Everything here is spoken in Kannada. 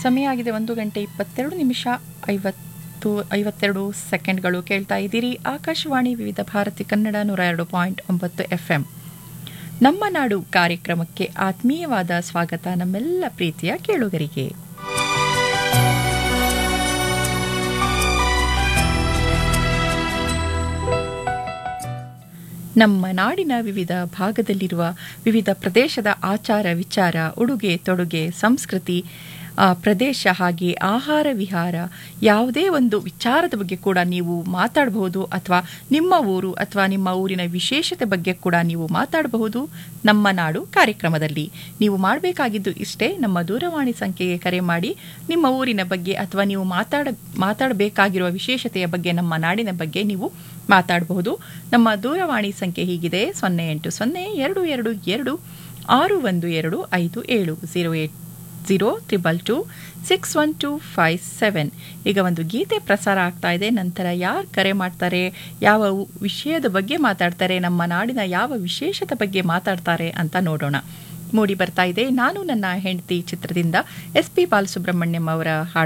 ಸಮಯ ಆಗಿದೆ ಒಂದು ಗಂಟೆ ಇಪ್ಪತ್ತೆರಡು ನಿಮಿಷ ಐವತ್ತು ಐವತ್ತೆರಡು ಸೆಕೆಂಡ್ಗಳು ಕೇಳ್ತಾ ಇದ್ದೀರಿ ಆಕಾಶವಾಣಿ ವಿವಿಧ ಭಾರತಿ ಕನ್ನಡ ನೂರ ಎರಡು ಪಾಯಿಂಟ್ ಒಂಬತ್ತು ಎಫ್ ಎಂ ನಮ್ಮ ನಾಡು ಕಾರ್ಯಕ್ರಮಕ್ಕೆ ಆತ್ಮೀಯವಾದ ಸ್ವಾಗತ ನಮ್ಮೆಲ್ಲ ಪ್ರೀತಿಯ ಕೇಳುಗರಿಗೆ ನಮ್ಮ ನಾಡಿನ ವಿವಿಧ ಭಾಗದಲ್ಲಿರುವ ವಿವಿಧ ಪ್ರದೇಶದ ಆಚಾರ ವಿಚಾರ ಉಡುಗೆ ತೊಡುಗೆ ಸಂಸ್ಕೃತಿ ಆ, ಪ್ರದೇಶ ಹಾಗೆ ಆಹಾರ ವಿಹಾರ ಯಾವುದೇ ಒಂದು ವಿಚಾರದ ಬಗ್ಗೆ ಕೂಡ ನೀವು ಮಾತಾಡಬಹುದು ಅಥವಾ ನಿಮ್ಮ ಊರು ಅಥವಾ ನಿಮ್ಮ ಊರಿನ ವಿಶೇಷತೆ ಬಗ್ಗೆ ಕೂಡ ನೀವು ಮಾತಾಡಬಹುದು ನಮ್ಮ ನಾಡು ಕಾರ್ಯಕ್ರಮದಲ್ಲಿ ನೀವು ಮಾಡಬೇಕಾಗಿದ್ದು ಇಷ್ಟೇ ನಮ್ಮ ದೂರವಾಣಿ ಸಂಖ್ಯೆಗೆ ಕರೆ ಮಾಡಿ ನಿಮ್ಮ ಊರಿನ ಬಗ್ಗೆ ಅಥವಾ ನೀವು ಮಾತಾಡ ಮಾತಾಡಬೇಕಾಗಿರುವ ವಿಶೇಷತೆಯ ಬಗ್ಗೆ ನಮ್ಮ ನಾಡಿನ ಬಗ್ಗೆ ನೀವು ಮಾತಾಡಬಹುದು ನಮ್ಮ ದೂರವಾಣಿ ಸಂಖ್ಯೆ ಹೀಗಿದೆ ಸೊನ್ನೆ ಎಂಟು ಸೊನ್ನೆ ಎರಡು ಎರಡು ಎರಡು ಆರು ಒಂದು ಎರಡು ಐದು ಏಳು zero eight zero triple two six one two five seven ಈಗ ಒಂದು ಗೀತೆ ಪ್ರಸಾರ ಆಗ್ತಾ ಇದೆ ನಂತರ ಯಾರು ಕರೆ ಮಾಡ್ತಾರೆ ಯಾವ ಉ- ವಿಷಯದ ಬಗ್ಗೆ ಮಾತಾಡ್ತಾರೆ ನಮ್ಮ ನಾಡಿನ ಯಾವ ವಿಶೇಷತೆ ಬಗ್ಗೆ ಮಾತಾಡ್ತಾರೆ ಅಂತ ನೋಡೋಣ ಮೂಡಿ ಬರ್ತಾ ಇದೆ ನಾನು ನನ್ನ ಹೆಂಡತಿ ಚಿತ್ರದಿಂದ ಎಸ್ ಪಿ ಬಾಲಸುಬ್ರಹ್ಮಣ್ಯಂ ಅವರ ಹಾಡು